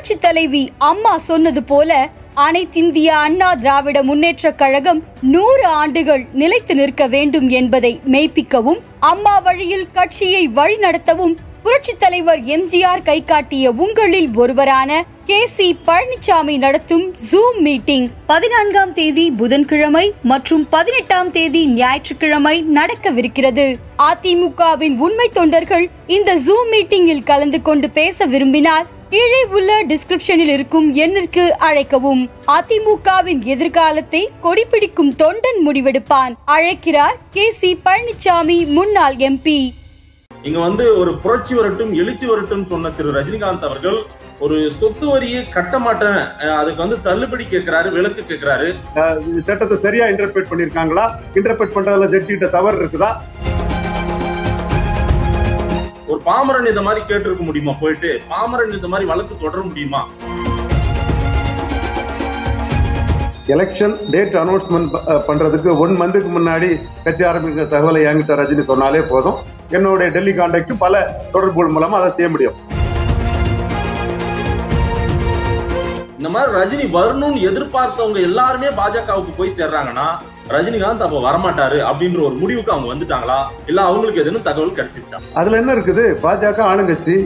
புரட்சி தலைவி அம்மா சொன்னது போல அனைத்திந்திய அண்ணா திராவிட முன்னேற்றக் கழகம் நூறு ஆண்டுகள் நிலைத்து நிற்க வேண்டும் என்பதை மெய்ப்பிக்கவும் அம்மா வழியில் கட்சியை வழிநடத்தவும் புரட்சி தலைவர் எம்ஜிஆர் கை காட்டிய உங்களில் ஒருவரான கே சி பழனிசாமி நடத்தும் ஜூம் மீட்டிங் பதினான்காம் தேதி புதன்கிழமை மற்றும் பதினெட்டாம் தேதி ஞாயிற்றுக்கிழமை நடக்கவிருக்கிறது அதிமுகவின் உண்மை தொண்டர்கள் இந்த ஜூம் மீட்டிங்கில் கலந்து கொண்டு பேச விரும்பினால் கீழே உள்ள டிஸ்கிரிப்ஷனில் இருக்கும் எண்ணிற்கு அழைக்கவும் அதிமுகவின் எதிர்காலத்தை கொடிபிடிக்கும் தொண்டன் முடிவெடுப்பான் அழைக்கிறார் கே சி பழனிசாமி முன்னாள் எம்பி இங்க வந்து ஒரு புரட்சி வரட்டும் எழுச்சி வரட்டும் சொன்ன திரு ரஜினிகாந்த் அவர்கள் ஒரு சொத்து வரியை கட்ட மாட்டேன் அஹ் அதுக்கு வந்து தள்ளுபடி கேட்கிறாரு விலக்கு கேட்கிறாரு இந்த சட்டத்தை சரியா இன்டர்பிரேட் பண்ணிருக்காங்களா இன்டர்பிரேட் பண்றதுல ஜட்ஜி கிட்ட தவறு இருக்குதா ஒரு பாமரன் இந்த மாதிரி கேட்டிருக்க முடியுமா போயிட்டு பாமரன் இந்த மாதிரி வழக்கு தொடர முடியுமா எலெக்ஷன் டேட் அனௌன்ஸ்மெண்ட் பண்றதுக்கு ஒன் மந்த்துக்கு முன்னாடி கட்சி ஆரம்பிக்கிற தகவலை என்கிட்ட ரஜினி சொன்னாலே போதும் என்னுடைய டெல்லி கான்டாக்ட் பல தொடர்புகள் மூலமா அதை செய்ய முடியும் இந்த மாதிரி ரஜினி வரணும்னு எதிர்பார்த்தவங்க எல்லாருமே பாஜகவுக்கு போய் சேர்றாங்கன்னா ரஜினிகாந்த் அப்ப வரமாட்டாரு அப்படின்ற ஒரு முடிவுக்கு அவங்க வந்துட்டாங்களா இல்ல அவங்களுக்கு எதுவும் தகவல் கிடைச்சிச்சா அதுல என்ன இருக்குது பாஜக ஆளுங்கட்சி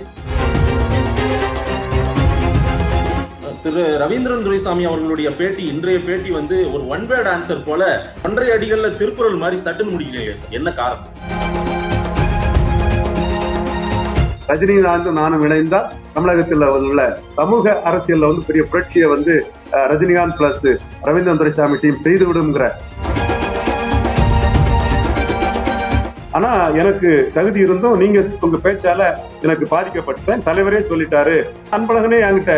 திரு ரவீந்திரன் துரைசாமி அவர்களுடைய பேட்டி இன்றைய பேட்டி வந்து ஒரு ஒன் வேர்ட் ஆன்சர் போல ஒன்றை அடிகள்ல திருக்குறள் மாதிரி சட்டுன்னு முடிக்கிறீங்க சார் என்ன காரணம் ரஜினிகாந்த் நானும் இணைந்தா தமிழகத்தில் உள்ள சமூக அரசியல்ல வந்து பெரிய புரட்சியை வந்து அஹ், ரஜினிகாந்த் பிளஸ் ரவீந்திரன் துரைசாமி டீம் செய்து விடுங்கிற ஆனா எனக்கு தகுதி இருந்தும் நீங்க உங்க பேச்சால எனக்கு பாதிக்கப்பட்டேன் தலைவரே சொல்லிட்டாரு அன்பழகனே என்கிட்ட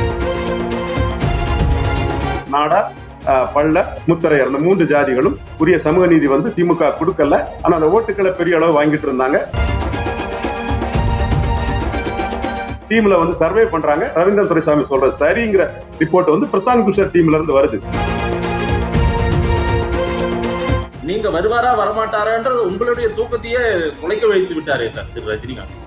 நாடா அஹ், பள்ள முத்தரையர் அந்த மூன்று ஜாதிகளும் உரிய சமூக நீதி வந்து திமுக கொடுக்கல ஆனா அந்த ஓட்டுக்களை பெரிய அளவு வாங்கிட்டு இருந்தாங்க டீம்ல வந்து சர்வே பண்றாங்க ரவீந்திரன் துரைசாமி சொல்ற சரிங்கிற ரிப்போர்ட் வந்து பிரசாந்த் குஷர் டீம்ல இருந்து வருது நீங்க வருவாரா வரமாட்டாரான்றது உங்களுடைய தூக்கத்தையே குலைக்க வைத்து விட்டாரே சார் திரு ரஜினிகாந்த்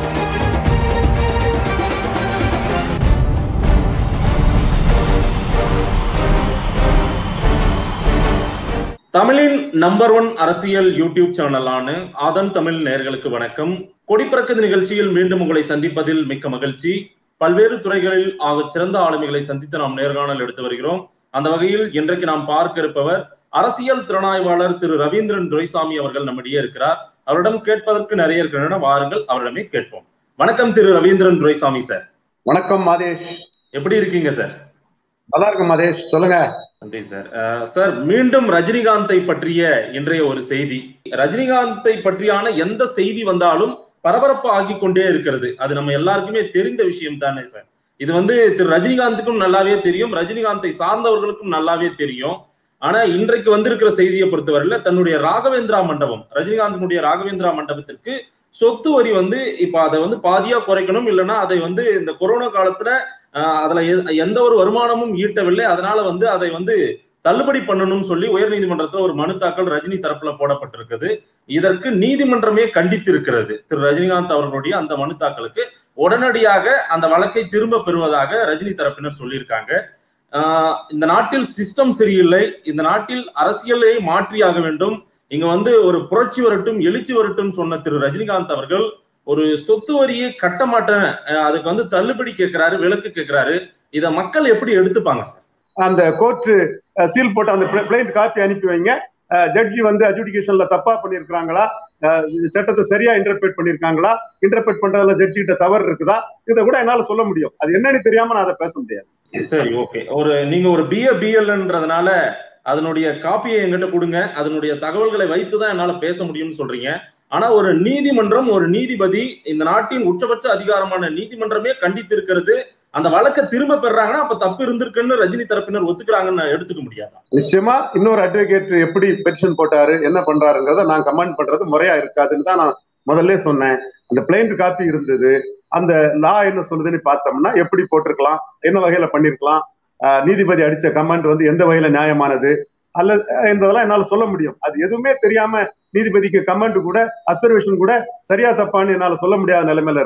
தமிழின் நம்பர் ஒன் அரசியல் யூடியூப் சேனலான ஆதன் தமிழ் நேயர்களுக்கு வணக்கம் கொடிப்பறக்க நிகழ்ச்சியில் மீண்டும் உங்களை சந்திப்பதில் மிக்க மகிழ்ச்சி பல்வேறு துறைகளில் ஆகச் சிறந்த ஆளுமைகளை சந்தித்து நாம் நேர்காணல் எடுத்து வருகிறோம் அந்த வகையில் இன்றைக்கு நாம் பார்க்க இருப்பவர் அரசியல் திறனாய்வாளர் திரு ரவீந்திரன் துரைசாமி அவர்கள் நம்மிடையே இருக்கிறார் அவரிடம் கேட்பதற்கு நிறைய இருக்கின்றன வாருங்கள் அவரிடமே கேட்போம் வணக்கம் திரு ரவீந்திரன் துரைசாமி சார் வணக்கம் மாதேஷ் எப்படி இருக்கீங்க சார் நல்லா இருக்கும் மாதேஷ் சொல்லுங்க நன்றி சார் அஹ், சார் மீண்டும் ரஜினிகாந்தை பற்றிய இன்றைய ஒரு செய்தி ரஜினிகாந்தை பற்றியான எந்த செய்தி வந்தாலும் பரபரப்பு ஆகி கொண்டே இருக்கிறது அது நம்ம எல்லாருக்குமே தெரிந்த விஷயம் தானே சார் இது வந்து திரு ரஜினிகாந்துக்கும் நல்லாவே தெரியும் ரஜினிகாந்தை சார்ந்தவர்களுக்கும் நல்லாவே தெரியும் ஆனா இன்றைக்கு வந்திருக்கிற செய்தியை பொறுத்தவரையில தன்னுடைய ராகவேந்திரா மண்டபம் ரஜினிகாந்தினுடைய ராகவேந்திரா மண்டபத்திற்கு சொத்து வரி வந்து இப்ப அதை வந்து பாதியா குறைக்கணும் இல்லைன்னா அதை வந்து இந்த கொரோனா காலத்துல ஆஹ் அதுல எ- எந்த ஒரு வருமானமும் ஈட்டவில்லை அதனால வந்து அதை வந்து தள்ளுபடி பண்ணணும்னு சொல்லி உயர்நீதிமன்றத்துல ஒரு மனு தாக்கல் ரஜினி தரப்புல போடப்பட்டிருக்குது இதற்கு நீதிமன்றமே கண்டித்திருக்கிறது திரு ரஜினிகாந்த் அவர்களுடைய அந்த மனு தாக்கலுக்கு உடனடியாக அந்த வழக்கை திரும்ப பெறுவதாக ரஜினி தரப்பினர் சொல்லியிருக்காங்க ஆஹ் இந்த நாட்டில் சிஸ்டம் சரியில்லை இந்த நாட்டில் அரசியலை மாற்றியாக வேண்டும் இங்க வந்து ஒரு புரட்சி வரட்டும் எழுச்சி வரட்டும் சொன்ன திரு ரஜினிகாந்த் அவர்கள் ஒரு சொத்து வரியை கட்ட மாட்டேன் அஹ் அதுக்கு வந்து தள்ளுபடி கேட்கிறாரு விலக்கு கேட்கிறாரு இத மக்கள் எப்படி எடுத்துப்பாங்க சார் அந்த கோர்ட் சீல் போட்ட அந்த பிளைண்ட் காப்பி அனுப்பி வைங்க ஜட்ஜி வந்து அட்ஜுடிகேஷன்ல தப்பா பண்ணிருக்காங்களா சட்டத்தை சரியா இன்டர்பிரேட் பண்ணிருக்காங்களா இன்டர்பிரேட் பண்றதுல ஜட்ஜி கிட்ட தவறு இருக்குதா இதை கூட என்னால சொல்ல முடியும் அது என்னன்னு தெரியாம நான் அதை பேச முடியாது சரி ஓகே ஒரு நீங்க ஒரு பிஏ பிஎல்ன்றதுனால அதனுடைய காப்பியை என்கிட்ட கொடுங்க அதனுடைய தகவல்களை வைத்துதான் என்னால பேச முடியும்னு சொல்றீங்க ஆனா ஒரு நீதிமன்றம் ஒரு நீதிபதி இந்த நாட்டின் உச்சபட்ச அதிகாரமான நீதிமன்றமே கண்டித்திருக்கிறது அந்த வழக்கை திரும்ப பெறாங்கன்னா அப்ப தப்பு இருந்திருக்குன்னு ரஜினி தரப்பினர் ஒத்துக்கிறாங்கன்னு நான் எடுத்துக்க முடியாதா நிச்சயமா இன்னொரு அட்வொகேட் எப்படி பெட்டிஷன் போட்டாரு என்ன பண்றாருங்கிறத நான் கமெண்ட் பண்றது முறையா இருக்காதுன்னு தான் நான் முதல்ல சொன்னேன் அந்த பிளைண்ட் காப்பி இருந்தது அந்த லா என்ன சொல்லுதுன்னு பார்த்தோம்னா எப்படி போட்டிருக்கலாம் என்ன வகையில பண்ணிருக்கலாம் ஆஹ் நீதிபதி அடிச்ச கமெண்ட் வந்து எந்த வகையில நியாயமானது அல்லது என்பதெல்லாம் என்னால சொல்ல முடியும் அது எதுவுமே தெரியாம நீதிபதிக்கு கமெண்ட் கூட அப்சர்வேஷன் கூட சரியா தப்பான்னு என்னால சொல்ல முடியாத நிலைமையில இருக்கிறேன்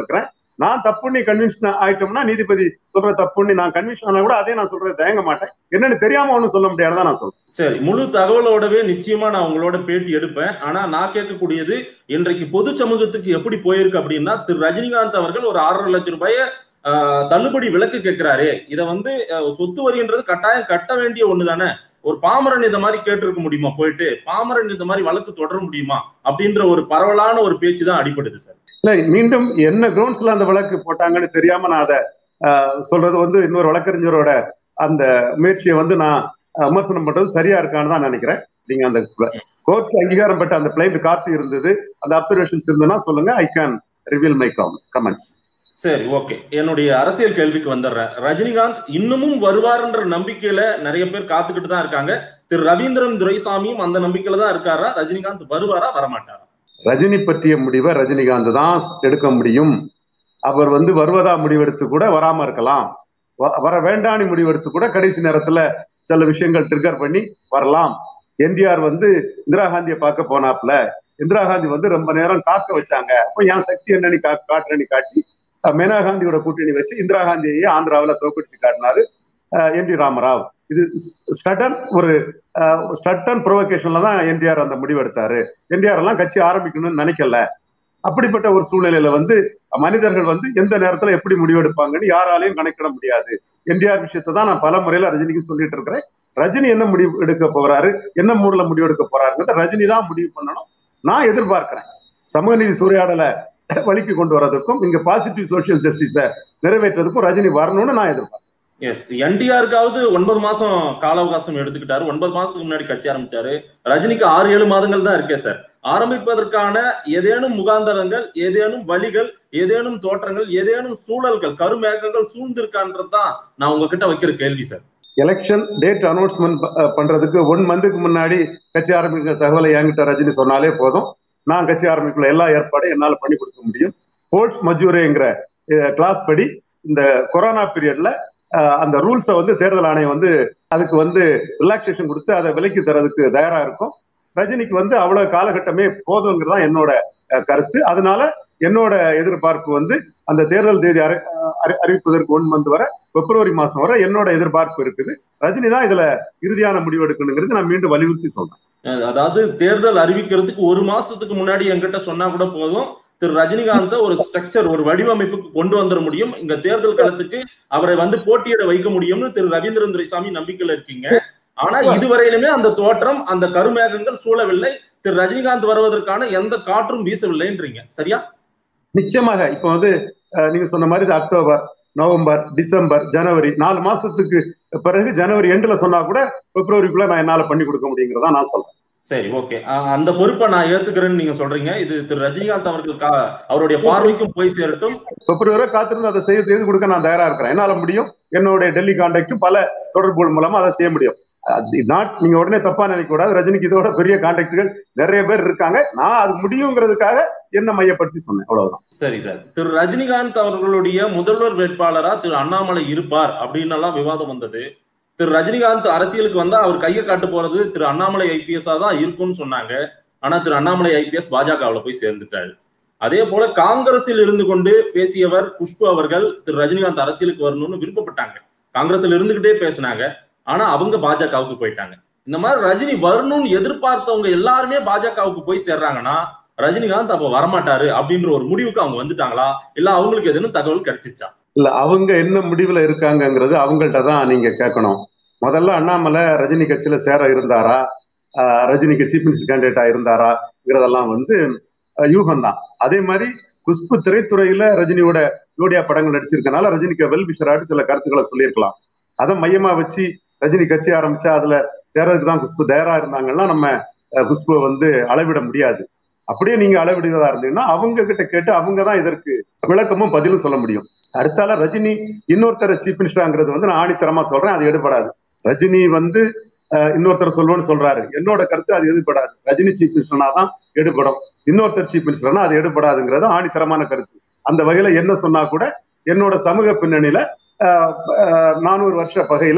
நான் தப்புன்னு கன்வின்ஸ் ஆயிட்டோம்னா நீதிபதி சொல்ற தப்புன்னு நான் கன்வின்ஸ் ஆனா கூட அதே நான் சொல்றது தயங்க மாட்டேன் என்னன்னு தெரியாம ஒன்றும் சொல்ல முடியாதுதான் நான் சொல்றேன் சரி முழு தகவலோடவே நிச்சயமா நான் உங்களோட பேட்டி எடுப்பேன் ஆனா நான் கேட்கக்கூடியது இன்றைக்கு பொது சமூகத்துக்கு எப்படி போயிருக்கு அப்படின்னா திரு ரஜினிகாந்த் அவர்கள் ஒரு ஆறரை லட்சம் ரூபாய ஆஹ், தள்ளுபடி விலக்கு கேட்கிறாரு இதை வந்து ஆஹ், சொத்து வரின்றது கட்டாயம் கட்ட வேண்டிய ஒண்ணுதானே ஒரு பாமரன் இந்த மாதிரி கேட்டிருக்க முடியுமா போயிட்டு பாமரன் இந்த மாதிரி வழக்கு தொடர முடியுமா அப்படின்ற ஒரு பரவலான ஒரு பேச்சு தான் அடிபடுது சார் இல்ல மீண்டும் என்ன கிரவுண்ட்ஸ்ல அந்த வழக்கு போட்டாங்கன்னு தெரியாம நான் அதை ஆஹ், சொல்றது வந்து இன்னொரு வழக்கறிஞரோட அந்த முயற்சியை வந்து நான் ஆஹ், விமர்சனம் பண்றது சரியா இருக்கான்னு தான் நினைக்கிறேன் நீங்க அந்த கோர்ட் அங்கீகாரம் பெற்ற அந்த பிளைட் காப்பி இருந்தது அந்த அப்சர்வேஷன்ஸ் இருந்ததுன்னா சொல்லுங்க I can reveal my comments சரி ஓகே என்னுடைய அரசியல் கேள்விக்கு வந்துடுறேன் ரஜினிகாந்த் இன்னமும் வருவாருன்ற நம்பிக்கையில நிறைய பேர் காத்துக்கிட்டு தான் இருக்காங்க திரு ரவீந்திரன் துரைசாமியும் அந்த நம்பிக்கையில தான் இருக்காரா ரஜினிகாந்த் வருவாரா வரமாட்டாரா ரஜினி பற்றிய முடிவை ரஜினிகாந்த் தான் எடுக்க முடியும் அவர் வந்து வருவதா முடிவெடுத்து கூட வராம இருக்கலாம் வ- வர வேண்டான்னு முடிவெடுத்து கூட கடைசி நேரத்துல சில விஷயங்கள் ட்ரிகர் பண்ணி வரலாம் என்டிஆர் வந்து இந்திரா காந்தியை பார்க்க போனாப்ல இந்திரா காந்தி வந்து ரொம்ப நேரம் காக்க வச்சாங்க அப்போ என் சக்தி என்னன்னு கா காட்டுறேன்னு காட்டி அஹ், மேனா காந்தியோட கூட்டணி வச்சு இந்திரா காந்தியையே ஆந்திராவில் தோக்கடிச்சு காட்டினாரு என் டி ராமராவ் இது ஸ்டட்டன் ஒரு ஸ்டட்டன் ப்ரொவகேஷன்ல தான் என்டிஆர் அந்த முடிவெடுத்தாரு என்டிஆர் எல்லாம் கட்சி ஆரம்பிக்கணும்னு நினைக்கல அப்படிப்பட்ட ஒரு சூழ்நிலையில வந்து மனிதர்கள் வந்து எந்த நேரத்துல எப்படி முடிவெடுப்பாங்கன்னு யாராலையும் கணக்கிட முடியாது என்டிஆர் விஷயத்தை தான் நான் பல முறையில ரஜினிக்கு சொல்லிட்டு இருக்கிறேன் ரஜினி என்ன முடிவு எடுக்க போறாரு என்ன மூடுல முடிவு எடுக்க போறாருங்கிறத ரஜினி தான் முடிவு பண்ணணும் நான் எதிர்பார்க்கிறேன் சமூக நீதி சூறையாடலை வழிக்கு கொண்டு வரதுக்கும் இங்க பாசிட்டிவ் சோசியல் ஜஸ்டிஸை நிறைவேற்றதுக்கும் ரஜினி வரணும்னு நான் எதிர்பார்க்கிறேன் எஸ் என்டிஆருக்காவது ஒன்பது மாசம் கால அவகாசம் எடுத்துக்கிட்டாரு ஒன்பது மாசத்துக்கு முன்னாடி கட்சி ஆரம்பிச்சாரு ரஜினிக்கு ஆறு ஏழு மாதங்கள் தான் இருக்கே சார் ஆரம்பிப்பதற்கான ஏதேனும் முகாந்தரங்கள் ஏதேனும் வழிகள் ஏதேனும் தோற்றங்கள் ஏதேனும் சூழல்கள் கருமேகங்கள் சூழ்ந்திருக்கான்றது தான் நான் உங்ககிட்ட வைக்கிற கேள்வி சார் எலெக்ஷன் டேட் அனௌன்ஸ்மெண்ட் பண்றதுக்கு ஒன் மந்த்துக்கு முன்னாடி கட்சி ஆரம்பிக்கிற தகவலை என்கிட்ட ரஜினி சொன்னாலே போதும் நான் கட்சி ஆரம்பிக்குள்ள எல்லா ஏற்பாடும் என்னால பண்ணி கொடுக்க முடியும் போர்ட்ஸ் மஜூரேங்கிற கிளாஸ் படி இந்த கொரோனா பீரியட்ல அந்த ரூல்ஸை வந்து தேர்தல் ஆணையம் வந்து அதுக்கு வந்து ரிலாக்ஸேஷன் கொடுத்து அதை விலைக்கு தரதுக்கு தயாரா இருக்கும் ரஜினிக்கு வந்து அவ்வளவு காலகட்டமே போதுங்கிறது தான் என்னோட அஹ், கருத்து அதனால என்னோட எதிர்பார்ப்பு வந்து அந்த தேர்தல் தேதி அறி அறி- அறிவிப்பதற்கு ஒன் மந்த் வரை பிப்ரவரி மாசம் வரை என்னோட எதிர்பார்ப்பு இருக்குது ரஜினி தான் இதுல இறுதியான முடிவு எடுக்கணுங்கிறது நான் மீண்டும் வலியுறுத்தி சொல்றேன் அஹ் அதாவது தேர்தல் அறிவிக்கிறதுக்கு ஒரு மாசத்துக்கு முன்னாடி என்கிட்ட சொன்னா கூட போதும் திரு ரஜினிகாந்த ஒரு ஸ்ட்ரக்சர் ஒரு வடிவமைப்புக்கு கொண்டு வந்துட முடியும் இங்க தேர்தல் களத்துக்கு அவரை வந்து போட்டியிட வைக்க முடியும்னு திரு ரவீந்திரன் துரைசாமி நம்பிக்கையில இருக்கீங்க ஆனா இதுவரையிலுமே அந்த தோற்றம் அந்த கருமேகங்கள் சூழவில்லை திரு ரஜினிகாந்த் வருவதற்கான எந்த காற்றும் வீசவில்லைன்றீங்க சரியா நிச்சயமாக இப்போ வந்து அஹ், நீங்க சொன்ன மாதிரி இது அக்டோபர் நவம்பர் டிசம்பர் ஜனவரி நாலு மாசத்துக்கு பிறகு ஜனவரி எண்டுல சொன்னா கூட பிப்ரவரிக்குள்ள நான் என்னால பண்ணி கொடுக்க முடியுங்கிறதா நான் சொல்றேன் சரி ஓகே அந்த பொறுப்பை நான் ஏத்துக்கிறேன்னு நீங்க சொல்றீங்க இது திரு ரஜினிகாந்த் அவர்கள் கா- அவருடைய பார்வைக்கும் போய் சேரட்டும் பிப்ரவரி வரை காத்திருந்து அதை செய்து செய்து கொடுக்க நான் தயாரா இருக்கிறேன் என்னால முடியும் என்னுடைய டெல்லி கான்டாக்டும் பல தொடர்புகள் மூலமா அதை செய்ய முடியும் நாட் நீங்க உடனே தப்பா நினைக்க கூடாது ரஜினிக்கு இதோட பெரிய கான்டாக்டுகள் நிறைய பேர் இருக்காங்க நான் அது முடியுங்கிறதுக்காக என்ன மையப்படுத்தி சொன்னேன் அவ்வளவுதான் சரி சார் திரு ரஜினிகாந்த் அவர்களுடைய முதல்வர் வேட்பாளரா திரு அண்ணாமலை இருப்பார் அப்படின்னு எல்லாம் விவாதம் வந்தது திரு ரஜினிகாந்த் அரசியலுக்கு வந்தா அவர் கையை காட்ட போறது திரு அண்ணாமலை ஐபிஎஸ்ஆ தான் இருக்கும்னு சொன்னாங்க ஆனா திரு அண்ணாமலை ஐபிஎஸ் பாஜகவுல போய் சேர்ந்துட்டாரு அதே போல காங்கிரஸில் இருந்து கொண்டு பேசியவர் குஷ்பு அவர்கள் திரு ரஜினிகாந்த் அரசியலுக்கு வரணும்னு விருப்பப்பட்டாங்க காங்கிரஸ்ல இருந்துகிட்டே பேசினாங்க ஆனா அவங்க பாஜகவுக்கு போயிட்டாங்க இந்த மாதிரி ரஜினி வரணும்னு எதிர்பார்த்தவங்க எல்லாருமே பாஜகவுக்கு போய் சேர்றாங்கன்னா ரஜினிகாந்த் அப்ப வரமாட்டாரு அப்படின்ற ஒரு முடிவுக்கு அவங்க வந்துட்டாங்களா இல்ல அவங்களுக்கு எதுன்னு தகவல் கிடைச்சிச்சா இல்ல அவங்க என்ன முடிவுல இருக்காங்கங்கிறது அவங்கள்ட்ட தான் நீங்க கேட்கணும் முதல்ல அண்ணாமலை ரஜினி கட்சியில சேர இருந்தாரா ஆஹ் ரஜினிக்கு சீஃப் மினிஸ்டர் கேண்டிடேட்டா இருந்தாராங்கிறதெல்லாம் வந்து யூகம் தான் அதே மாதிரி குஷ்பு திரைத்துறையில ரஜினியோட ஜோடியா படங்கள் நடிச்சிருக்கனால ரஜினிக்கு வெல் விஷராட்டு சில கருத்துக்களை சொல்லியிருக்கலாம் அதை மையமா வச்சு ரஜினி கட்சி ஆரம்பிச்சா அதுல சேரதுக்கு தான் குஷ்பு தயாரா இருந்தாங்கன்னா நம்ம அஹ், குஷ்புவை வந்து அளவிட முடியாது அப்படியே நீங்க அளவிடுவதா இருந்தீங்கன்னா அவங்க கிட்ட கேட்டு அவங்க தான் இதற்கு விளக்கமும் பதிலும் சொல்ல முடியும் அடுத்தால ரஜினி இன்னொருத்தர் சீஃப் மினிஸ்டராங்கிறது வந்து நான் ஆணித்தரமா சொல்றேன் அது எடுபடாது ரஜினி வந்து அஹ், இன்னொருத்தர் சொல்லுவேன்னு சொல்றாரு என்னோட கருத்து அது எடுபடாது ரஜினி சீஃப் மினிஸ்டர்னா தான் எடுபடும் இன்னொருத்தர் சீஃப் மினிஸ்டர்னா அது எடுபடாதுங்கிறது ஆணித்தரமான கருத்து அந்த வகையில என்ன சொன்னா கூட என்னோட சமூக பின்னணியில அஹ், அஹ், நானூறு வருஷ பகையில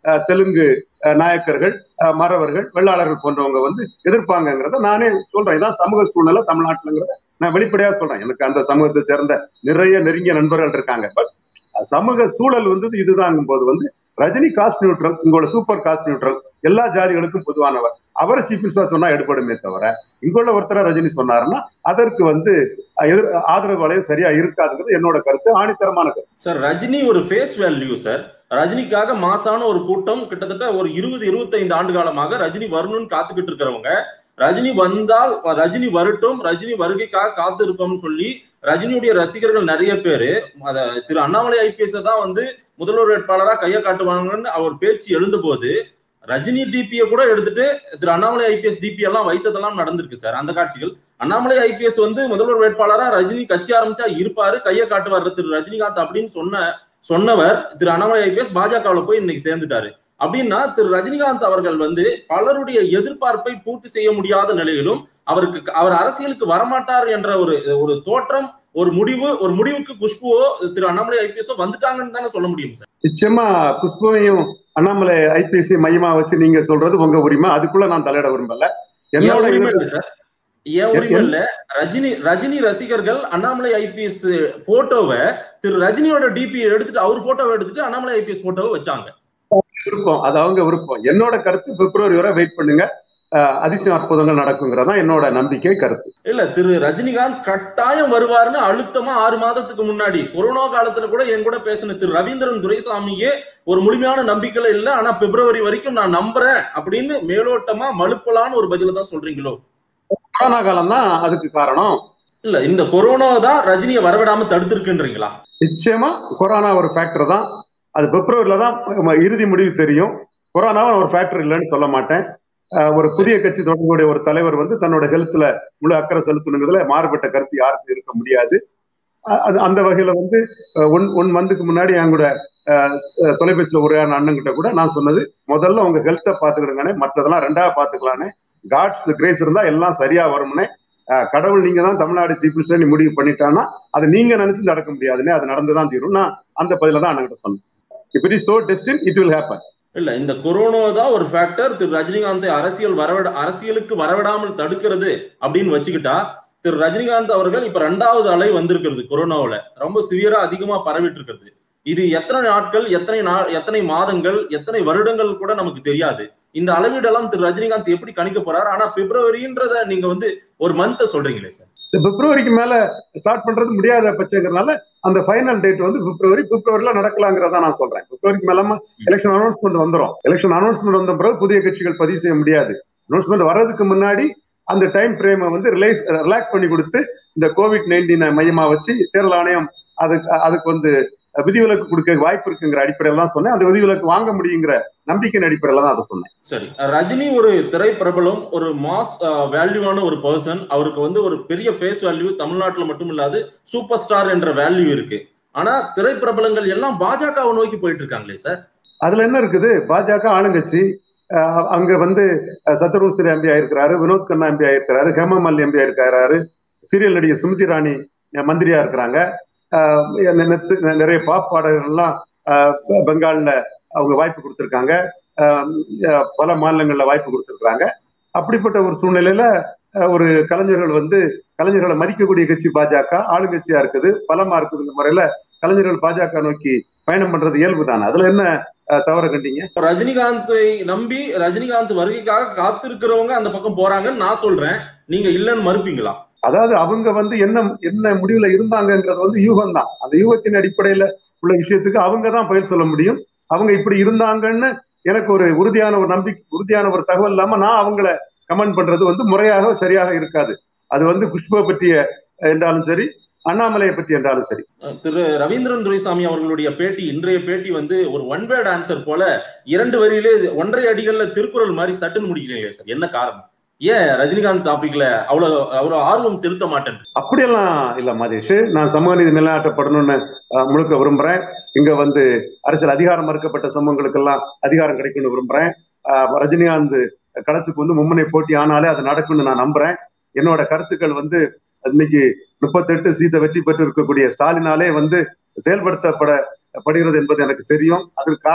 அஹ், தெலுங்கு அஹ், நாயக்கர்கள் அஹ், மறவர்கள் வெள்ளாளர்கள் போன்றவங்க வந்து எதிர்ப்பாங்கங்கிறத நானே சொல்றேன் இதான் சமூக சூழ்நிலை தமிழ்நாட்டுலங்கிறத நான் வெளிப்படையா சொல்றேன் எனக்கு அந்த சமூகத்தை சேர்ந்த நிறைய நெருங்கிய நண்பர்கள் இருக்காங்க பட் சமூக சூழல் வந்து இதுதாங்கும் போது வந்து ரஜினி காஸ்ட் நியூட்ரல் உங்களோட சூப்பர் காஸ்ட் நியூட்ரல் எல்லா ஜாதிகளுக்கும் பொதுவானவர் அவரை சீஃப் மினிஸ்டர் சொன்னா எடுபடுமே தவிர இங்குள்ள ஒருத்தர ரஜினி சொன்னாருன்னா அதற்கு வந்து எதிர் ஆதரவு வளையம் சரியா இருக்காதுங்கிறது என்னோட கருத்து ஆணித்தரமான கருத்து சார் ரஜினி ஒரு ஃபேஸ் வேல்யூ சார் ரஜினிக்காக மாசான ஒரு கூட்டம் கிட்டத்தட்ட ஒரு இருபது இருபத்தைந்து ஆண்டு காலமாக ரஜினி வரணும்னு காத்துக்கிட்டு இருக்கிறவங்க ரஜினி வந்தால் ரஜினி வரட்டும் ரஜினி வருகைக்காக காத்து இருப்போம்னு சொல்லி ரஜினியுடைய ரசிகர்கள் நிறைய பேரு அத திரு அண்ணாமலை ஐபிஎஸ் தான் வந்து முதல்வர் வேட்பாளரா கையை காட்டுவாங்கன்னு அவர் பேச்சு எழுந்தபோது ரஜினி டிபியை கூட எடுத்துட்டு திரு அண்ணாமலை ஐபிஎஸ் டிபி எல்லாம் வைத்ததெல்லாம் நடந்திருக்கு சார் அந்த காட்சிகள் அண்ணாமலை ஐபிஎஸ் வந்து முதல்வர் வேட்பாளரா ரஜினி கட்சி ஆரம்பிச்சா இருப்பாரு கையை காட்டுவார் திரு ரஜினிகாந்த் அப்படின்னு சொன்ன சொன்னவர் திரு அண்ணாமலை ஐபிஎஸ் பாஜகவில் போய் இன்னைக்கு சேர்ந்துட்டாரு அப்படின்னா திரு ரஜினிகாந்த் அவர்கள் வந்து பலருடைய எதிர்பார்ப்பை பூர்த்தி செய்ய முடியாத நிலையிலும் அவருக்கு அவர் அரசியலுக்கு வரமாட்டார் என்ற ஒரு ஒரு தோற்றம் ஒரு முடிவு ஒரு முடிவுக்கு குஷ்புவோ திரு அண்ணாமலை ஐபிஎஸோ வந்துட்டாங்கன்னு தானே சொல்ல முடியும் சார் நிச்சயமா குஷ்புவையும் அண்ணாமலை ஐபிஎஸ்சி மையமா வச்சு நீங்க சொல்றது உங்க உரிமை அதுக்குள்ள நான் தலையிட விரும்பல ஏன் என்னோட உரிமை இது- இல்ல சார் ஏன் உரிமை இல்ல ரஜினி ரஜினி ரசிகர்கள் அண்ணாமலை ஐபிஎஸ் போட்டோவை திரு ரஜினியோட டிபி எடுத்துட்டு அவர் போட்டோவை எடுத்துட்டு அண்ணாமலை ஐபிஎஸ் போட்டோவை வச்சாங்க விருப்பம் அது அவங்க விருப்பம் என்னோட கருத்து பிப்ரவரி வரை வெயிட் பண்ணுங்க அஹ், அதிசயம் அற்புதங்கள் நடக்குங்கிறதா என்னோட நம்பிக்கை கருத்து இல்ல திரு ரஜினிகாந்த் கட்டாயம் வருவாருன்னு அழுத்தமா ஆறு மாதத்துக்கு முன்னாடி கொரோனா காலத்துல கூட என் கூட பேசின திரு ரவீந்திரன் துரைசாமியே ஒரு முழுமையான நம்பிக்கையில இல்ல ஆனா பிப்ரவரி வரைக்கும் நான் நம்புறேன் அப்படின்னு மேலோட்டமா மலுப்பலான்னு ஒரு பதில தான் சொல்றீங்களோ கொரோனா காலம் தான் அதுக்கு காரணம் இல்ல இந்த கொரோனா தான் ரஜினியை வரவிடாம தடுத்திருக்குன்றீங்களா நிச்சயமா கொரோனா ஒரு ஃபேக்டர் தான் அது பிப்ரவரியில தான் ம- இறுதி முடிவு தெரியும் கொரோனாவும் ஒரு ஃபேக்டர் இல்லைன்னு சொல்ல மாட்டேன் அஹ், ஒரு புதிய கட்சி தொடங்கக்கூடிய ஒரு தலைவர் வந்து தன்னோட ஹெல்த்ல முழு அக்கறை செலுத்தணுங்கிறதுல மாறுபட்ட கருத்து யாருக்கும் இருக்க முடியாது அஹ், அது அந்த வகையில வந்து அஹ், ஒன் ஒன் மந்த்துக்கு முன்னாடி என் கூட அஹ், அஹ், தொலைபேசியில உரையாடின அண்ணன்கிட்ட கூட நான் சொன்னது முதல்ல உங்க ஹெல்த்தை பாத்துக்கிடுங்கண்ணே மற்றதெல்லாம் ரெண்டாவது பாத்துக்கலானே காட்ஸ் கிரேஸ் இருந்தா எல்லாம் சரியா வரும்னே அஹ், கடவுள் நீங்க தான் தமிழ்நாடு சீஃப் மினிஸ்டர் நீ முடிவு பண்ணிட்டான்னா அதை நீங்க நினைச்சு நடக்க முடியாதுன்னே அது நடந்துதான் தீரும் நான் அந்த பதில தான் அண்ணன்கிட்ட சொன்னேன் if it is so destined it will happen இல்ல இந்த கொரோனா தான் ஒரு ஃபேக்டர் திரு ரஜினிகாந்தை அரசியல் வரவிட அரசியலுக்கு வரவிடாமல் தடுக்கிறது அப்படின்னு வச்சுக்கிட்டா திரு ரஜினிகாந்த் அவர்கள் இப்ப ரெண்டாவது அலை வந்திருக்கிறது கொரோனாவுல ரொம்ப சிவியரா அதிகமா பரவிட்டு இருக்கிறது இது எத்தனை நாட்கள் எத்தனை நா எத்தனை மாதங்கள் எத்தனை வருடங்கள் கூட நமக்கு தெரியாது இந்த அளவீடெல்லாம் திரு ரஜினிகாந்த் எப்படி கணிக்க போறாரு ஆனா பிப்ரவரின்றத நீங்க வந்து ஒரு மந்த் சொல்றீங்களே சார் இந்த பிப்ரவரிக்கு மேல ஸ்டார்ட் பண்றது முடியாத பட்சங்கிறதுனால அந்த ஃபைனல் டேட் வந்து பிப்ரவரி பிப்ரவரில நடக்கலாங்கிறதா நான் சொல்றேன் பிப்ரவரிக்கு மேலாம எலெக்ஷன் அனௌன்ஸ்மெண்ட் வந்துரும் எலெக்ஷன் அனௌன்ஸ்மெண்ட் வந்த பிறகு புதிய கட்சிகள் பதிவு செய்ய முடியாது அனௌன்ஸ்மெண்ட் வர்றதுக்கு முன்னாடி அந்த டைம் ஃப்ரேமை வந்து ரிலைஸ் ரிலாக்ஸ் பண்ணி கொடுத்து இந்த கோவிட் நைன்டீனை மையமா வச்சு தேர்தல் ஆணையம் அதுக்கு அதுக்கு வந்து விதிவிலக்கு கொடுக்க வாய்ப்பு இருக்குங்கிற அடிப்படையில் தான் சொன்னேன் அந்த விதிவிலக்கு வாங்க முடியுங்கிற நம்பிக்கையின் அடிப்படையில் தான் அதை சொன்னேன் சரி ரஜினி ஒரு திரைப்பிரபலம் ஒரு மாஸ் வேல்யூவான ஒரு பர்சன் அவருக்கு வந்து ஒரு பெரிய ஃபேஸ் வேல்யூ தமிழ்நாட்டுல மட்டும் இல்லாது சூப்பர் ஸ்டார் என்ற வேல்யூ இருக்கு ஆனா திரைப்பிரபலங்கள் எல்லாம் பாஜகவை நோக்கி போயிட்டு இருக்காங்களே சார் அதுல என்ன இருக்குது பாஜக ஆளுங்கட்சி அஹ் அங்க வந்து அஹ் சத்ருஸ்ரீ எம்பி ஆயிருக்கிறாரு வினோத் கண்ணா எம்பி ஆயிருக்கிறாரு ஹேமமல் எம்பி ஆயிருக்கிறாரு சீரியல் நடிகர் சுமிதி ராணி அஹ் மந்திரியா இருக்கிறாங்க அஹ் நெ- நெத்து- நிறைய பாப் பாடகர்கள்லாம் அஹ் பெங்கால்ல அவங்க வாய்ப்பு கொடுத்திருக்காங்க அஹ் அஹ் பல மாநிலங்கள்ல வாய்ப்பு கொடுத்திருக்காங்க அப்படிப்பட்ட ஒரு சூழ்நிலையில அஹ் ஒரு கலைஞர்கள் வந்து கலைஞர்களை மதிக்கக்கூடிய கட்சி பாஜக ஆளுங்கட்சியா இருக்குது பலமா இருக்குதுங்க முறையில கலைஞர்கள் பாஜக நோக்கி பயணம் பண்றது இயல்பு தானே அதுல என்ன அஹ், தவற கண்டீங்க ரஜினிகாந்தை நம்பி ரஜினிகாந்த் வருகைக்காக காத்திருக்கிறவங்க அந்த பக்கம் போறாங்கன்னு நான் சொல்றேன் நீங்க இல்லைன்னு மறுப்பீங்களா அதாவது அவங்க வந்து என்ன என்ன முடிவுல இருந்தாங்கன்றது வந்து யூகம் தான் அந்த யூகத்தின் அடிப்படையில உள்ள விஷயத்துக்கு அவங்க தான் பயிர் சொல்ல முடியும் அவங்க இப்படி இருந்தாங்கன்னு எனக்கு ஒரு உறுதியான ஒரு நம்பிக்கை உறுதியான ஒரு தகவல் இல்லாம நான் அவங்கள கமெண்ட் பண்றது வந்து முறையாக சரியாக இருக்காது அது வந்து குஷ்புவை பற்றிய என்றாலும் சரி அண்ணாமலையை பற்றி என்றாலும் சரி அஹ் திரு ரவீந்திரன் துரைசாமி அவர்களுடைய பேட்டி இன்றைய பேட்டி வந்து ஒரு ஒன் வேர்ட் ஆன்சர் போல இரண்டு வரியிலே ஒன்றரை அடிகள்ல திருக்குறள் மாதிரி சட்டுன்னு முடிக்கிறீங்களே சார் என்ன காரணம் ஏன் ரஜினிகாந்த் டாபிக்ல அவ்வளவு அவ்வளவு ஆர்வம் செலுத்த மாட்டேன் அப்படியெல்லாம் இல்ல மதேஷ் நான் சமூக நீதி நிலைநாட்டப்படணும்னு அஹ், முழுக்க விரும்புறேன் இங்க வந்து அரசியல் அதிகாரம் மறுக்கப்பட்ட சமூகங்களுக்கெல்லாம் அதிகாரம் கிடைக்கும்னு விரும்புறேன் அஹ், ரஜினிகாந்த் களத்துக்கு வந்து மும்முனை போட்டி ஆனாலே அது நடக்கும்னு நான் நம்புறேன் என்னோட கருத்துக்கள் வந்து இன்னைக்கு முப்பத்தெட்டு சீட்டை வெற்றி பெற்று இருக்கக்கூடிய ஸ்டாலினாலே வந்து செயல்படுத்தப்பட படுகிறது என்பது எனக்கு தெரியும் அதற்கு காரணம்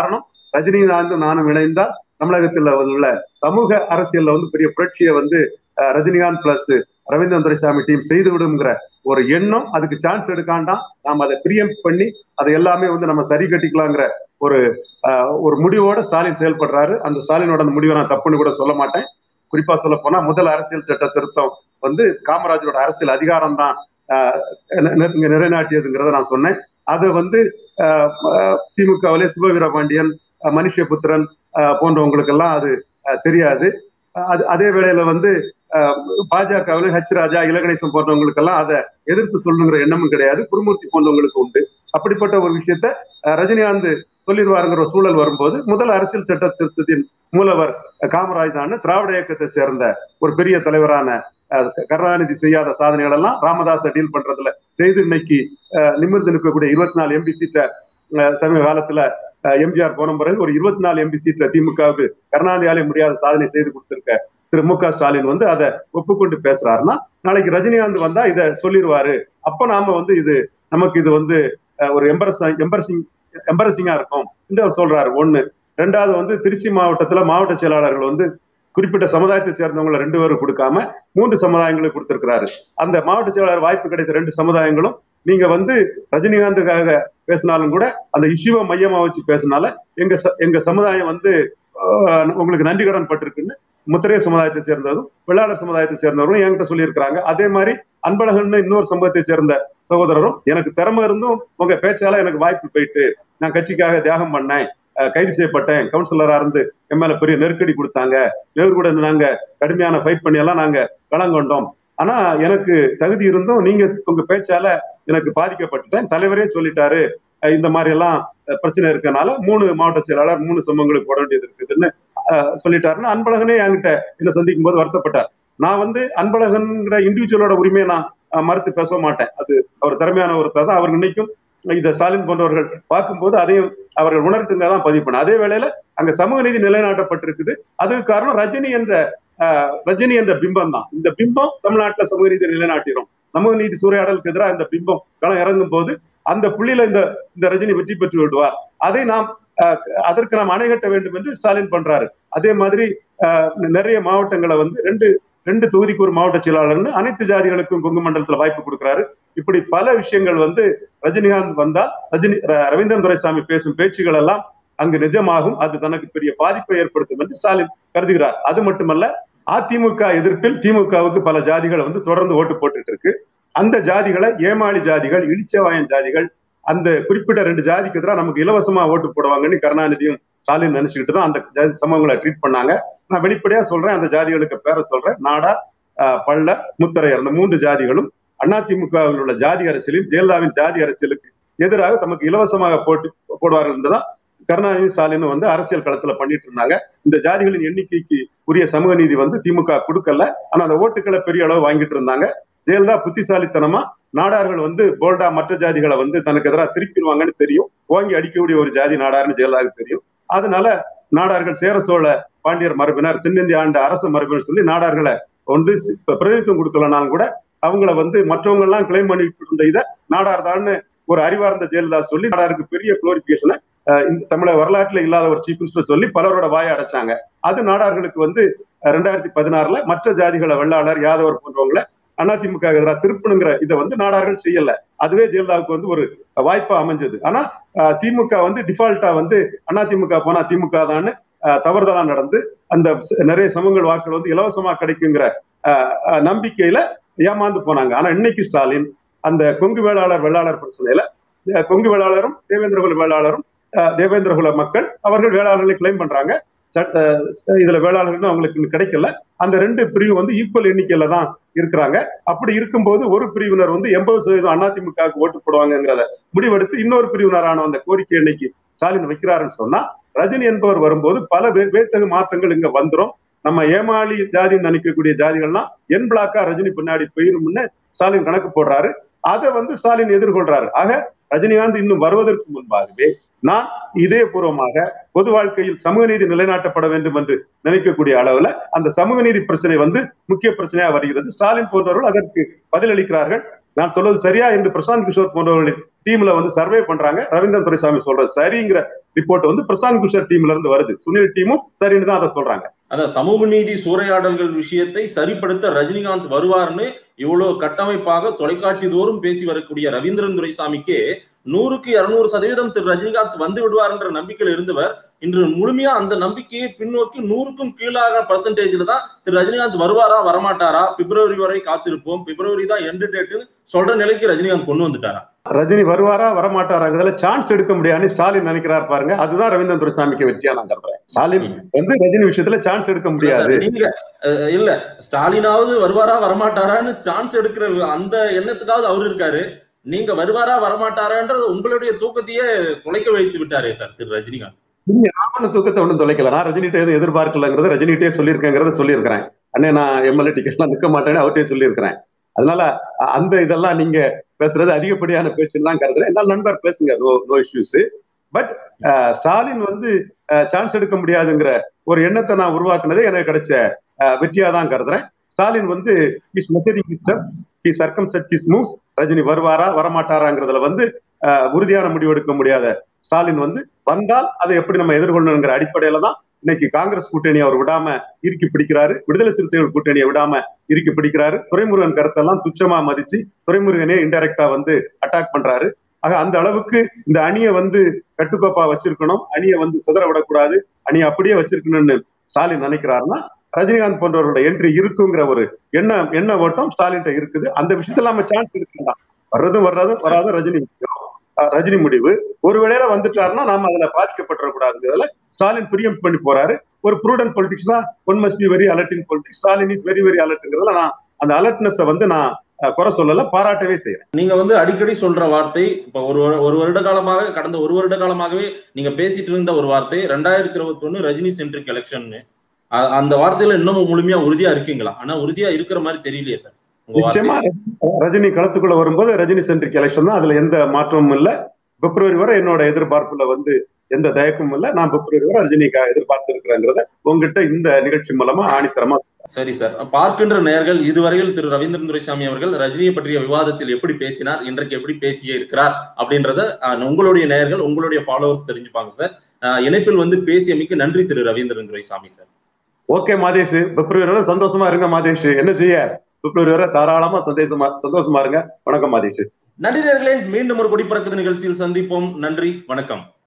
ரஜினிகாந்தும் நானும் இணைந்தால் தமிழகத்துல உள்ள சமூக அரசியல்ல வந்து பெரிய புரட்சியை வந்து அஹ், ரஜினிகாந்த் பிளஸ் ரவீந்திரன் துரைசாமி டீம் செய்து விடுங்கிற ஒரு எண்ணம் அதுக்கு சான்ஸ் எடுக்காண்டாம் நாம் அதை பிரியம் பண்ணி அதை எல்லாமே வந்து நம்ம சரி கட்டிக்கலாங்கிற ஒரு அஹ், ஒரு முடிவோட ஸ்டாலின் செயல்படுறாரு அந்த ஸ்டாலினோட அந்த முடிவை நான் தப்புன்னு கூட சொல்ல மாட்டேன் குறிப்பா சொல்ல போனா முதல் அரசியல் சட்ட திருத்தம் வந்து காமராஜரோட அரசியல் அதிகாரம் தான் நிலைநாட்டியதுங்கிறத நான் சொன்னேன் அது வந்து அஹ், அஹ், திமுகவிலே சுபவீர பாண்டியன் அஹ், மனுஷபுத்திரன் அஹ், போன்றவங்களுக்கெல்லாம் அது அஹ், தெரியாது அஹ், அது அதே வேளையில வந்து பாஜகவில் ஹெச் ராஜா இலகணேசன் போன்றவங்களுக்கெல்லாம் அதை எதிர்த்து சொல்லணுங்கிற எண்ணமும் கிடையாது குருமூர்த்தி போன்றவங்களுக்கு உண்டு அப்படிப்பட்ட ஒரு விஷயத்த அஹ், ரஜினிகாந்த் சொல்லிடுவாருங்கிற ஒரு சூழல் வரும்போது முதல் அரசியல் சட்ட திருத்தத்தின் மூலவர் காமராஜ் தான் திராவிட இயக்கத்தை சேர்ந்த ஒரு பெரிய தலைவரான அஹ், கருணாநிதி செய்யாத சாதனைகள் எல்லாம் ராமதாஸை டீல் பண்றதுல செய்து இன்னைக்கு அஹ், நிமிர்ந்து நிற்கக்கூடிய இருபத்தி நாலு எம்பி சீட்டை அஹ், சமீப காலத்துல அஹ், எம்ஜிஆர் போன பிறகு ஒரு இருபத்தி நாலு எம்பி சீட்டை திமுகவுக்கு கருணாநிதியாலே முடியாத சாதனை செய்து கொடுத்திருக்க திரு மு க ஸ்டாலின் வந்து அதை ஒப்புக்கொண்டு பேசுறாருன்னா நாளைக்கு ரஜினிகாந்த் வந்தா இதை சொல்லிடுவாரு அப்ப நாம வந்து இது நமக்கு இது வந்து அஹ், ஒரு எம்பரஸ் எம்பரசிங் எம்பரசிங்கா இருக்கும் என்று அவர் சொல்றாரு ஒண்ணு ரெண்டாவது வந்து திருச்சி மாவட்டத்துல மாவட்ட செயலாளர்கள் வந்து குறிப்பிட்ட சமுதாயத்தை சேர்ந்தவங்களை ரெண்டு பேரும் கொடுக்காம மூன்று சமுதாயங்களுக்கு கொடுத்திருக்கிறாரு அந்த மாவட்ட செயலாளர் வாய்ப்பு கிடைத்த ரெண்டு சமுதாயங்களும் நீங்க வந்து ரஜினிகாந்துக்காக பேசினாலும் கூட அந்த இஷ்யூவை மையமா வச்சு பேசினால எங்க ச- எங்க சமுதாயம் வந்து ஆஹ், உங்களுக்கு நன்றி கடன் பட்டிருக்குன்னு முத்திரைய சமுதாயத்தை சேர்ந்ததும் வெள்ளாளர் சமுதாயத்தை சேர்ந்தவரும் என்கிட்ட சொல்லியிருக்கிறாங்க அதே மாதிரி அன்பழகன் இன்னொரு சமூகத்தை சேர்ந்த சகோதரரும் எனக்கு திறமை இருந்தும் உங்க பேச்சால எனக்கு வாய்ப்பு போயிட்டு நான் கட்சிக்காக தியாகம் பண்ணேன் அஹ், கைது செய்யப்பட்டேன் கவுன்சிலரா இருந்து என் மேல பெரிய நெருக்கடி கொடுத்தாங்க நேரு கூட நாங்க கடுமையான ஃபைட் பண்ணி எல்லாம் நாங்க களங்கொண்டோம் ஆனா எனக்கு தகுதி இருந்தும் நீங்க உங்க பேச்சால எனக்கு பாதிக்கப்பட்டுட்டேன் தலைவரே சொல்லிட்டாரு அஹ், இந்த மாதிரி எல்லாம் அஹ், பிரச்சனை இருக்கனால மூணு மாவட்ட செயலாளர் மூணு சம்பவங்களுக்கு போட வேண்டியது இருக்குதுன்னு அஹ், சொல்லிட்டாருன்னு அன்பழகனே என்கிட்ட என்ன சந்திக்கும் போது வருத்தப்பட்டார் நான் வந்து அன்பழகன்கிற இண்டிவிஜுவலோட உரிமையை நான் அஹ், மறுத்து பேச மாட்டேன் அது அவர் திறமையான ஒருத்தர் தான் அவர் இன்னைக்கும் இதை ஸ்டாலின் போன்றவர்கள் பார்க்கும்போது அதையும் அவர்கள் உணர்த்துங்க தான் பதிவு பண்ண அதே வேளையில அங்க சமூக நீதி நிலைநாட்டப்பட்டிருக்குது அதுக்கு காரணம் ரஜினி என்ற அஹ், ரஜினி என்ற பிம்பம் தான் இந்த பிம்பம் தமிழ்நாட்டுல சமூக நீதி நிலைநாட்டிடும் சமூக நீதி சூறையாடலுக்கு எதிராக இந்த பிம்பம் களம் இறங்கும் போது அந்த புள்ளியில இந்த இந்த ரஜினி வெற்றி பெற்று விடுவார் அதை நாம் அஹ், அதற்கு நாம் அணைகட்ட வேண்டும் என்று ஸ்டாலின் பண்றாரு அதே மாதிரி அஹ், நிறைய மாவட்டங்களை வந்து ரெண்டு ரெண்டு தொகுதிக்கு ஒரு மாவட்ட செயலாளர்னு அனைத்து ஜாதிகளுக்கும் கொங்கு மண்டலத்துல வாய்ப்பு கொடுக்கிறாரு இப்படி பல விஷயங்கள் வந்து ரஜினிகாந்த் வந்தால் ரஜினி ர- ரவீந்திரன் துரைசாமி பேசும் பேச்சுகள் எல்லாம் அங்கு நிஜமாகும் அது தனக்கு பெரிய பாதிப்பை ஏற்படுத்தும் என்று ஸ்டாலின் கருதுகிறார் அது மட்டுமல்ல அதிமுக எதிர்ப்பில் திமுகவுக்கு பல ஜாதிகள் வந்து தொடர்ந்து ஓட்டு போட்டுட்டு இருக்கு அந்த ஜாதிகளை ஏமாளி ஜாதிகள் இழிச்சவாயன் ஜாதிகள் அந்த குறிப்பிட்ட ரெண்டு ஜாதிக்கு எதிராக நமக்கு இலவசமா ஓட்டு போடுவாங்கன்னு கருணாநிதியும் ஸ்டாலின் நினைச்சுக்கிட்டு தான் அந்த ஜாதி சமூகங்களை ட்ரீட் பண்ணாங்க நான் வெளிப்படையா சொல்றேன் அந்த ஜாதிகளுக்கு பேரை சொல்றேன் நாடார் ஆஹ், பள்ளர் முத்தரையர் அந்த மூன்று ஜாதிகளும் அதிமுகவில் உள்ள ஜாதி அரசியலில் ஜெயலலிதாவின் ஜாதி அரசியலுக்கு எதிராக தமக்கு இலவசமாக போட்டு போடுவார்கள் என்றுதான் கருணாநிதி ஸ்டாலின் வந்து அரசியல் களத்துல பண்ணிட்டு இருந்தாங்க இந்த ஜாதிகளின் எண்ணிக்கைக்கு உரிய சமூக நீதி வந்து திமுக கொடுக்கல ஆனா அந்த ஓட்டுக்களை பெரிய அளவு வாங்கிட்டு இருந்தாங்க ஜெயலலிதா புத்திசாலித்தனமா நாடார்கள் வந்து போல்டா மற்ற ஜாதிகளை வந்து தனக்கு எதிராக திருப்பிடுவாங்கன்னு தெரியும் வாங்கி அடிக்கக்கூடிய ஒரு ஜாதி நாடார்னு ஜெயலலிதாவுக்கு தெரியும் அதனால நாடார்கள் சேர சோழ பாண்டியர் மரபினர் தென்னிந்திய ஆண்ட அரச மரபினர் சொல்லி நாடார்களை வந்து சி- இப்ப பிரதிநிதித்துவம் கொடுக்கலனாலும் கூட அவங்கள வந்து மற்றவங்க எல்லாம் கிளைம் பண்ணிட்டு இருந்த இதை நாடார் தான்னு ஒரு அறிவார்ந்த ஜெயலலிதா சொல்லி நாடாருக்கு பெரிய குளோரிபிகேஷனை இந்த தமிழக வரலாற்றுல இல்லாத ஒரு சீஃப் மினிஸ்டர் சொல்லி பலரோட வாயை அடைச்சாங்க அது நாடார்களுக்கு வந்து அஹ், ரெண்டாயிரத்தி பதினாறுல மற்ற ஜாதிகளை வெள்ளாளர் யாதவர் போன்றவங்களை அதிமுக எதிராக திருப்பணுங்கிற இதை வந்து நாடார்கள் செய்யல அதுவே ஜெயலலிதாவுக்கு வந்து ஒரு வாய்ப்பா அமைஞ்சது ஆனா அஹ், திமுக வந்து டிஃபால்ட்டா வந்து அதிமுக போனா திமுக தான்னு அஹ், தவறுதலா நடந்து அந்த ச- நிறைய சமூகங்கள் வாக்குகள் வந்து இலவசமா கிடைக்குங்கிற அஹ், அஹ், நம்பிக்கையில ஏமாந்து போனாங்க ஆனா இன்னைக்கு ஸ்டாலின் அந்த கொங்கு வேளாளர் வெள்ளாளர் பிரச்சனையில அஹ், கொங்கு வேளாளரும் தேவேந்திரகுல வேளாளரும் அஹ், தேவேந்திரகுல மக்கள் அவர்கள் வேளாளர்களை கிளைம் பண்றாங்க சட்ட அஹ், இதுல வேளாளர்கள் அவங்களுக்கு இன்னும் கிடைக்கல அந்த ரெண்டு பிரிவு வந்து ஈக்குவல் எண்ணிக்கையில தான் இருக்கிறாங்க அப்படி இருக்கும்போது ஒரு பிரிவினர் வந்து எண்பது சதவீதம் அதிமுகவுக்கு ஓட்டு போடுவாங்கங்கிறத முடிவெடுத்து இன்னொரு பிரிவினரான அந்த கோரிக்கை இன்னைக்கு ஸ்டாலின் வைக்கிறாருன்னு சொன்னா ரஜினி என்பவர் வரும்போது பல வே- வேத்தகு மாற்றங்கள் இங்க வந்துரும் நம்ம ஏமாளி ஜாதின்னு நினைக்கக்கூடிய ஜாதிகள்லாம் என் பிளாக்கா ரஜினி பின்னாடி போயிரும்னு ஸ்டாலின் கணக்கு போடுறாரு அதை வந்து ஸ்டாலின் எதிர்கொள்றாரு ஆக ரஜினிகாந்த் இன்னும் வருவதற்கு முன்பாகவே நான் இதயபூர்வமாக பொது வாழ்க்கையில் சமூக நீதி நிலைநாட்டப்பட வேண்டும் என்று நினைக்கக்கூடிய அளவுல அந்த சமூக நீதி பிரச்சனை வந்து முக்கிய பிரச்சனையா வருகிறது ஸ்டாலின் போன்றவர்கள் அதற்கு பதிலளிக்கிறார்கள் நான் சொல்வது சரியா என்று பிரசாந்த் கிஷோர் போன்றவர்களின் டீம்ல வந்து சர்வே பண்றாங்க ரவீந்திரன் துரைசாமி சொல்ற சரிங்கிற ரிப்போர்ட் வந்து பிரசாந்த் குஷர் டீம்ல இருந்து வருது சுனில் டீமும் சரின்னு தான் அதை சொல்றாங்க அதான் சமூக நீதி சூறையாடல்கள் விஷயத்தை சரிப்படுத்த ரஜினிகாந்த் வருவார்னு இவ்வளவு கட்டமைப்பாக தொலைக்காட்சி தோறும் பேசி வரக்கூடிய ரவீந்திரன் துரைசாமிக்கு நூறுக்கு இருநூறு சதவீதம் திரு ரஜினிகாந்த் வந்து விடுவார் என்ற நம்பிக்கையில் இருந்தவர் இன்று முழுமையா அந்த நம்பிக்கையை பின்னோக்கி நூறுக்கும் கீழாக பர்சன்டேஜ்ல தான் திரு ரஜினிகாந்த் வருவாரா வரமாட்டாரா பிப்ரவரி வரை காத்திருப்போம் பிப்ரவரி தான் எண்டு டேட்டுன்னு சொல்ற நிலைக்கு ரஜினிகாந்த் கொண்டு வந்துட்டாரா ரஜினி வருவாரா வரமாட்டாராங்கிறதுல சான்ஸ் எடுக்க முடியாதுன்னு ஸ்டாலின் நினைக்கிறார் பாருங்க அதுதான் ரவீந்திரன் துரைசாமிக்கு வெற்றியா நான் கருதுறேன் ஸ்டாலின் வந்து ரஜினி விஷயத்துல சான்ஸ் எடுக்க முடியாது நீங்க அஹ், இல்ல ஸ்டாலினாவது வருவாரா வரமாட்டாரான்னு சான்ஸ் எடுக்கிற அந்த எண்ணத்துக்காவது அவர் இருக்காரு நீங்க வருவாரா வரமாட்டாரான்றது உங்களுடைய தூக்கத்தையே குலைக்க வைத்து விட்டாரே சார் திரு ரஜினிகாந்த் நானும் தூக்கத்தை ஒன்றும் தொலைக்கல நான் ரஜினிகிட்ட எதுவும் எதிர்பார்க்கலங்கிறத ரஜினிகிட்டே சொல்லியிருக்கேங்கிறத சொல்லியிருக்கிறேன் அண்ணே நான் எம்எல்ஏ டிக்கெட்லாம் நிற்க மாட்டேன்னு அவர்கிட்டயே சொல்லியிருக்கிறேன் அதனால அ- அந்த இதெல்லாம் நீங்க பேசுறது அதிகப்படியான பேச்சுன்னு தான் கருதுறேன் என்னால் நண்பர் பேசுங்க no no issues but Stalin வந்து சான்ஸ் எடுக்க முடியாதுங்கிற ஒரு எண்ணத்தை நான் உருவாக்குனதே எனக்கு கிடைச்ச அஹ், வெற்றியா தான் கருதுறேன் ஸ்டாலின் வந்து is messaging he circumspect his moves Rajini வருவாரா வரமாட்டாராங்கிறதுல வந்து அஹ், உறுதியான முடிவு எடுக்க முடியாத ஸ்டாலின் வந்து வந்தால் அதை எப்படி நம்ம எதிர்கொள்ளணுங்கிற அடிப்படையில தான் இன்னைக்கு காங்கிரஸ் கூட்டணி அவர் விடாம இறுக்கி பிடிக்கிறாரு விடுதலை சிறுத்தைகள் கூட்டணியை விடாம இறுக்கி பிடிக்கிறாரு துரைமுருகன் கருத்தெல்லாம் துச்சமா மதிச்சு துரைமுருகனே இன்டைரக்டா வந்து அட்டாக் பண்றாரு ஆக அந்த அளவுக்கு இந்த அணியை வந்து கட்டுக்கோப்பா வச்சிருக்கணும் அணியை வந்து சிதற விடக்கூடாது அணியை அப்படியே வச்சிருக்கணும்னு ஸ்டாலின் நினைக்கிறாருன்னா ரஜினிகாந்த் போன்றவரோட என்ட்ரி இருக்குங்கிற ஒரு எண்ண எண்ண ஓட்டம் ஸ்டாலின்ட்ட இருக்குது அந்த விஷயத்துல நம்ம சான்ஸ் எடுக்கலாம் வர்றதும் வர்றதும் வராதும் ரஜினி விஷயம். அஹ் ரஜினி முடிவு ஒரு வேளையில வந்துட்டாருன்னா நாம அதுல பாதிக்கப்பட்டுறக்கூடாதுங்கிறதுல ஸ்டாலின் பிரியம் பண்ணி போறாரு ஒரு ப்ரூடன்ட் பொலிட்டிக்ஸ்னா one must be very alert in politics Stalin is very very அலர்ட்ங்கிறதுல நான் அந்த அலர்ட்னஸ் வந்து நான் அஹ், குறை சொல்லல பாராட்டவே செய்யறேன் நீங்க வந்து அடிக்கடி சொல்ற வார்த்தை இப்ப ஒரு வரு- ஒரு வருட காலமாக கடந்த ஒரு வருட காலமாகவே நீங்க பேசிட்டு இருந்த ஒரு வார்த்தை ரெண்டாயிரத்தி இருபத்தி ஒண்ணு ரஜினி சென்ட்ரிக் எலெக்ஷன் அந்த வார்த்தையில இன்னமும் முழுமையா உறுதியா இருக்கீங்களா ஆனா உறுதியா இருக்கிற மாதிரி தெரியலையே சார் உங்க வார்த்தை. நிச்சயமா ரஜினி களத்துக்குள்ள வரும்போது ரஜினி சென்ட்ரிக் எலெக்ஷன் தான் அதுல எந்த மாற்றமும் இல்ல பிப்ரவரி வரை என்னோட எதிர்பார்ப்புல வந்து எந்த தயக்கமும் இல்ல நான் பிப்ரவரி வரை ரஜினிக்காக எதிர்பார்த்து இருக்கிறேங்கிறத உங்ககிட்ட இந்த நிகழ்ச்சி மூலமா ஆணித்தரமா சரி சார் பார்க்கின்ற நேயர்கள் இதுவரையில் திரு ரவீந்திரன் துரைசாமி அவர்கள் ரஜினியை பற்றிய விவாதத்தில் எப்படி பேசினார் இன்றைக்கு எப்படி பேசியே இருக்கிறார் அப்படின்றத அஹ், உங்களுடைய நேயர்கள் உங்களுடைய ஃபாலோவர்ஸ் தெரிஞ்சுப்பாங்க சார் அஹ், இணைப்பில் வந்து பேசியமைக்கு நன்றி திரு ரவீந்திரன் துரைசாமி சார் ஓகே மாதேஷ் பிப்ரவரி வரை சந்தோஷமா இருங்க மாதேஷ் என்ன செய்ய பிப்ரவரி வரை தாராளமா சந்தோஷமா சந்தோஷமா இருங்க வணக்கம் மாதேஷ் நன்றி நேயர்களே மீண்டும் ஒரு குடிப்பறக்குது நிகழ்ச்சியில் சந்திப்போம் நன்றி வணக்கம்